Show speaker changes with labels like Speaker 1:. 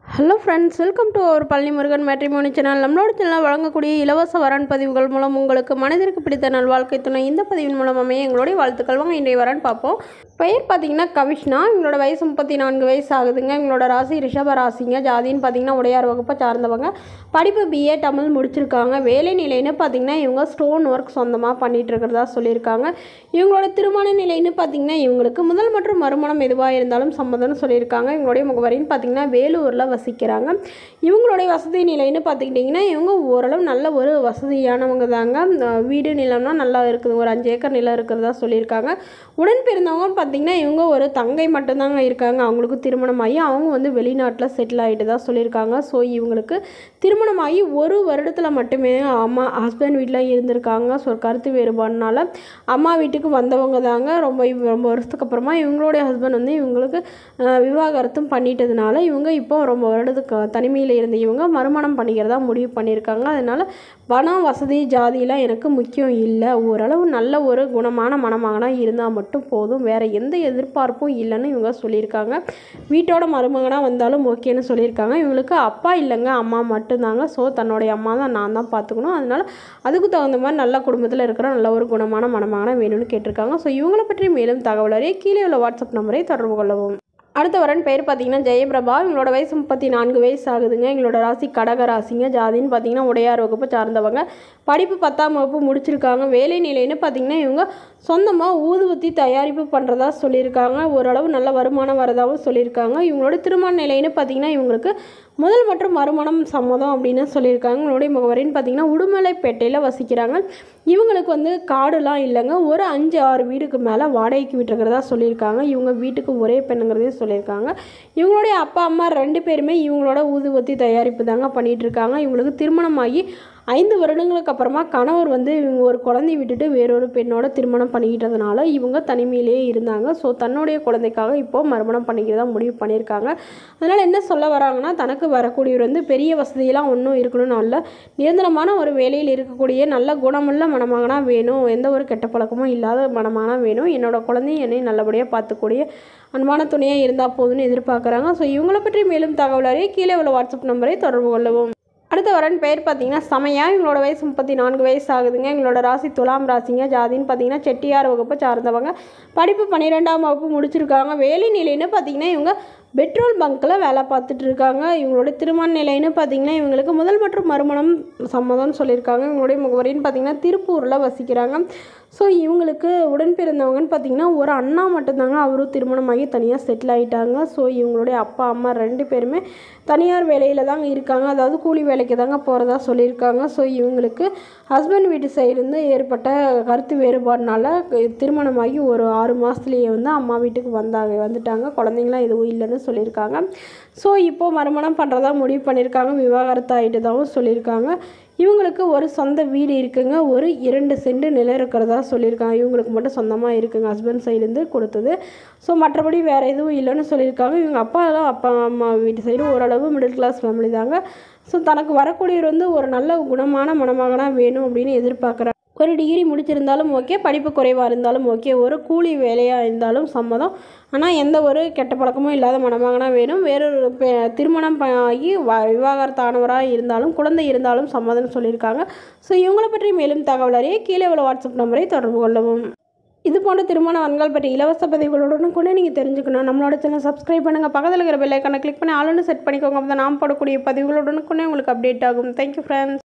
Speaker 1: hello friends welcome to our Palani Murugan matrimony channel நம்மளோட channel வழங்கக்கூடிய இலவச வரன் பதிவுகள் மூலம் உங்களுக்கு மனதிற்கு பிடித்த நல்வாழ்க்கை துணை இந்த பதிவின் மூலம் அமைய எங்களுடைய வாழ்த்துக்கள் வாங்க இன்றைய வரன் பார்ப்போம் பெயர் பார்த்தீங்கன்னா கவிஷ்ணா இவங்களோட வயசு முப்பத்தி நான்கு வயசு ஆகுதுங்க இவங்களோட ராசி ரிஷப ராசிங்க ஜாதின்னு பார்த்தீங்கன்னா உடையார் வகுப்பை சார்ந்தவங்க படிப்பு பிஏ தமிழ் முடிச்சிருக்காங்க வேலை நிலைன்னு பார்த்தீங்கன்னா இவங்க ஸ்டோன் ஒர்க் சொந்தமாக பண்ணிட்டு இருக்கிறதா சொல்லியிருக்காங்க இவங்களோட திருமண நிலைன்னு பார்த்தீங்கன்னா இவங்களுக்கு முதல் மற்றும் மறுமணம் எதுவாக இருந்தாலும் சம்மதம்னு சொல்லியிருக்காங்க இவங்களுடைய முகவரின்னு பார்த்தீங்கன்னா வேலூரில் வசிக்கிறாங்க இவங்களுடைய வசதி நிலைன்னு பார்த்துக்கிட்டிங்கன்னா இவங்க ஓரளவு நல்ல ஒரு வசதியானவங்க தாங்க அஹ் வீடு நிலம்னா நல்லா இருக்குது ஒரு அஞ்சு ஏக்கர் நிலம் இருக்கிறதா சொல்லியிருக்காங்க உடன் பிறந்தவங்கன்னு பார்த்தீங்கன்னா இவங்க ஒரு தங்கை மட்டும்தாங்க இருக்காங்க அவங்களுக்கு திருமணமாகி அவங்க வந்து வெளிநாட்டில் செட்டில் ஆகிட்டு தான் சொல்லியிருக்காங்க ஸோ இவங்களுக்கு திருமணமாகி ஒரு வருடத்தில் மட்டுமே அம்மா ஹஸ்பண்ட் வீட்டில் இருந்திருக்காங்க ஸோ கருத்து வேறுபாடுனால அம்மா வீட்டுக்கு வந்தவங்க தாங்க ரொம்ப ரொம்ப வருஷத்துக்கு அப்புறமா இவங்களுடைய ஹஸ்பண்ட் வந்து இவங்களுக்கு அஹ், விவாகரத்தும் பண்ணிட்டதுனால இவங்க இப்போ ரொம்ப வருடத்துக்கு தனிமையில் இருந்த இவங்க மறுமணம் பண்ணிக்கிறதா முடிவு பண்ணியிருக்காங்க அதனால் பணம் வசதி ஜாதியெலாம் எனக்கு முக்கியம் இல்லை ஓரளவு நல்ல ஒரு குணமான மணமகனாக இருந்தால் மட்டும் போதும் வேறு எந்த எதிர்பார்ப்பும் இல்லைன்னு இவங்க சொல்லியிருக்காங்க வீட்டோட மருமகனாக வந்தாலும் ஓகேன்னு சொல்லியிருக்காங்க இவங்களுக்கு அப்பா இல்லைங்க அம்மா மட்டும்தாங்க ஸோ தன்னுடைய அம்மா தான் நான் தான் பார்த்துக்கணும் அதனால் அதுக்கு தகுந்த மாதிரி நல்ல குடும்பத்தில் இருக்கிற நல்ல ஒரு குணமான மணமகனாக வேணும்னு கேட்டிருக்காங்க ஸோ இவங்களை பற்றி மேலும் தகவல் அறிய கீழே உள்ள வாட்ஸ்அப் நம்பரை தொடர்பு கொள்ளவும் அடுத்த வரன் பேர் பார்த்தீங்கன்னா ஜெயபிரபா இவங்களோட வயசு முப்பத்தி நான்கு வயசு ஆகுதுங்க எங்களோட ராசி கடக ராசிங்க ஜாதின்னு பார்த்தீங்கன்னா உடையார் வகுப்பு சார்ந்தவங்க படிப்பு பத்தாம் வகுப்பு முடிச்சிருக்காங்க வேலை நிலைன்னு பார்த்தீங்கன்னா இவங்க சொந்தமாக ஊதுவத்தி தயாரிப்பு பண்ணுறதா சொல்லியிருக்காங்க ஓரளவு நல்ல வருமானம் வரதாகவும் சொல்லியிருக்காங்க இவங்களோட திருமண நிலைன்னு பார்த்தீங்கன்னா இவங்களுக்கு முதல் மற்றும் மறுமணம் சம்மதம் அப்படின்னு சொல்லியிருக்காங்க இவங்களுடைய முகவரின்னு பார்த்தீங்கன்னா உடுமலைப்பேட்டையில் வசிக்கிறாங்க இவங்களுக்கு வந்து காடுலாம் இல்லைங்க ஒரு அஞ்சு ஆறு வீடுக்கு மேலே வாடகைக்கு விட்டுருக்கிறதா சொல்லியிருக்காங்க இவங்க வீட்டுக்கு ஒரே பெண்ணுங்கிறதையும் சொல்லியிருக்காங்க இவங்களுடைய அப்பா அம்மா ரெண்டு பேருமே இவங்களோட ஊதுவத்தி தயாரிப்பு தாங்க பண்ணிட்டு இருக்காங்க இவங்களுக்கு திருமணமாகி ஐந்து வருடங்களுக்கு அப்புறமா கணவர் வந்து இவங்க ஒரு குழந்தைய விட்டுட்டு வேறொரு பெண்ணோட திருமணம் பண்ணிக்கிட்டதுனால இவங்க தனிமையிலேயே இருந்தாங்க ஸோ தன்னுடைய குழந்தைக்காக இப்போ மறுமணம் பண்ணிக்கிறதா முடிவு பண்ணியிருக்காங்க அதனால் என்ன சொல்ல வராங்கன்னா தனக்கு வரக்கூடியவர் வந்து பெரிய வசதியெல்லாம் ஒன்றும் இருக்கணும்னு அல்ல நிரந்தரமான ஒரு வேலையில் இருக்கக்கூடிய நல்ல குணமுள்ள மணமகனாக வேணும் எந்த ஒரு கெட்ட பழக்கமும் இல்லாத மணமகனாக வேணும் என்னோட குழந்தையும் என்னை நல்லபடியாக பார்த்துக்கூடிய அன்பான துணையாக இருந்தால் போதும்னு எதிர்பார்க்குறாங்க ஸோ இவங்களை பற்றி மேலும் தகவல் அறிய கீழே உள்ள வாட்ஸ்அப் நம்பரை தொடர்பு கொள்ளவும் அடுத்த வரன் பேர் பார்த்தீங்கன்னா சமயா இவங்களோட வயசு முப்பத்தி நான்கு வயசு ஆகுதுங்க எங்களோட ராசி துலாம் ராசிங்க ஜாதின்னு பார்த்தீங்கன்னா செட்டியார் வகுப்பை சார்ந்தவங்க படிப்பு பன்னிரெண்டாம் வகுப்பு முடிச்சிருக்காங்க வேலை நிலைன்னு பார்த்தீங்கன்னா இவங்க பெட்ரோல் பங்க்கில் வேலை பார்த்துட்டு இருக்காங்க இவங்களோட திருமண நிலைன்னு பார்த்தீங்கன்னா இவங்களுக்கு முதல் மற்றும் மறுமணம் சம்மதம்னு சொல்லியிருக்காங்க இவங்களுடைய முகவரின்னு பார்த்தீங்கன்னா திருப்பூரில் வசிக்கிறாங்க ஸோ இவங்களுக்கு உடன் பிறந்தவங்கன்னு பார்த்தீங்கன்னா ஒரு அண்ணா மட்டும்தாங்க அவரும் திருமணமாகி தனியாக செட்டில் ஆகிட்டாங்க ஸோ இவங்களுடைய அப்பா அம்மா ரெண்டு பேருமே தனியார் வேலையில் தாங்க இருக்காங்க அதாவது கூலி வேலைக்கு தாங்க போகிறதா சொல்லியிருக்காங்க ஸோ இவங்களுக்கு ஹஸ்பண்ட் வீட்டு சைடுலேருந்து ஏற்பட்ட கருத்து வேறுபாடுனால திருமணமாகி ஒரு ஆறு மாதத்துலேயே வந்து அம்மா வீட்டுக்கு வந்தாங்க வந்துட்டாங்க குழந்தைங்களாம் எதுவும் இல்லைன்னு சொல்லியிருக்காங்க ஸோ இப்போது மறுமணம் பண்ணுறதா முடிவு பண்ணியிருக்காங்க விவாகரத்து ஆகிட்டதாகவும் சொல்லியிருக்காங்க இவங்களுக்கு ஒரு சொந்த வீடு இருக்குங்க ஒரு இரண்டு சென்ட் நிலம் இருக்கிறதா சொல்லியிருக்காங்க இவங்களுக்கு மட்டும் சொந்தமாக இருக்குங்க ஹஸ்பண்ட் சைடுலேருந்து கொடுத்தது ஸோ மற்றபடி வேறு எதுவும் இல்லைன்னு சொல்லியிருக்காங்க இவங்க அப்பா தான் அப்பா அம்மா வீட்டு சைடு ஓரளவு மிடில் கிளாஸ் ஃபேமிலி தாங்க ஸோ தனக்கு வரக்கூடியவர் வந்து ஒரு நல்ல குணமான மணமகனாக வேணும் அப்படின்னு எதிர்பார்க்குறாங்க ஒரு டிகிரி முடிச்சிருந்தாலும் ஓகே படிப்பு குறைவாக இருந்தாலும் ஓகே ஒரு கூலி வேலையாக இருந்தாலும் சம்மதம் ஆனால் எந்த ஒரு கெட்ட பழக்கமும் இல்லாத மணமகனாக வேணும் வேறொரு பெ- திருமணம் ப- ஆகி வ விவாகரத்தானவராக இருந்தாலும் குழந்தை இருந்தாலும் சம்மதம்னு சொல்லியிருக்காங்க ஸோ இவங்களை பற்றி மேலும் தகவல் அறிய கீழே உள்ள வாட்ஸ்அப் நம்பரை தொடர்பு கொள்ளவும் இது போன்ற திருமண வன்கள் பற்றி இலவச பதிவுகளுடன் கூட நீங்கள் தெரிஞ்சுக்கணும் நம்மளோட சேனல் சப்ஸ்கிரைப் பண்ணுங்கள் பக்கத்தில் இருக்கிற பெல் ஐக்கானை கிளிக் பண்ணி ஆளுன்னு செட் பண்ணிக்கோங்க அப்போ தான் நாம் போடக்கூடிய பதிவுகளுடன் கூட உங்களுக்கு அப்டேட் ஆகும் தேங்க்யூ ஃப்ரெண்ட்ஸ்